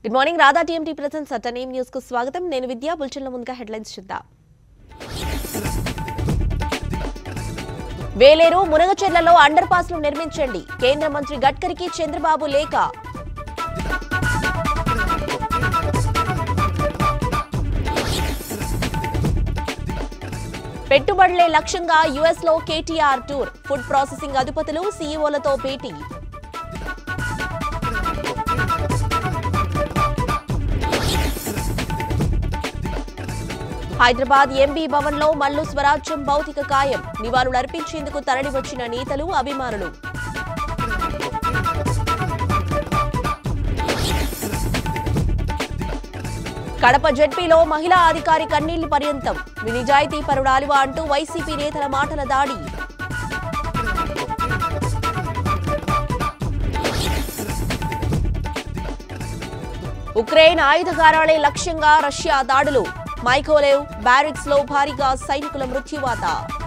good morning Radha TMT present సటనేం news కు స్వాగతం నేను విద్యా బుల్చెన్ల ముందుగా హెడ్లైన్స్ చూద్దాం వేలేరు మునగచెర్లలో అండర్ పాస్లు నిర్మించండి కేంద్ర మంత్రి గడ్కరీకి చంద్రబాబు లేఖ పెట్టుబడులే లక్ష్యంగా యుఎస్ లో కేటీఆర్ టూర్ ఫుడ్ ప్రాసెసింగ్ అధిపతులు సీఈఓలతో భేటీ హైదరాబాద్ ఎంబీ భవన్ లో మల్లు స్వరాజ్యం భౌతిక కాయం నివాళులు అర్పించేందుకు తరలివచ్చిన నేతలు అభిమానులు కడప జడ్పీలో మహిళా అధికారి కన్నీళ్లు పర్యంతం మీ నిజాయితీ పరుడాలివా అంటూ వైసీపీ నేతల మాటల దాడి ఉక్రెయిన్ ఆయుధగారాలే లక్ష్యంగా రష్యా దాడులు మైకోలేవ్ బ్యారిక్స్ లో భారీగా సైనికుల మృత్యువాత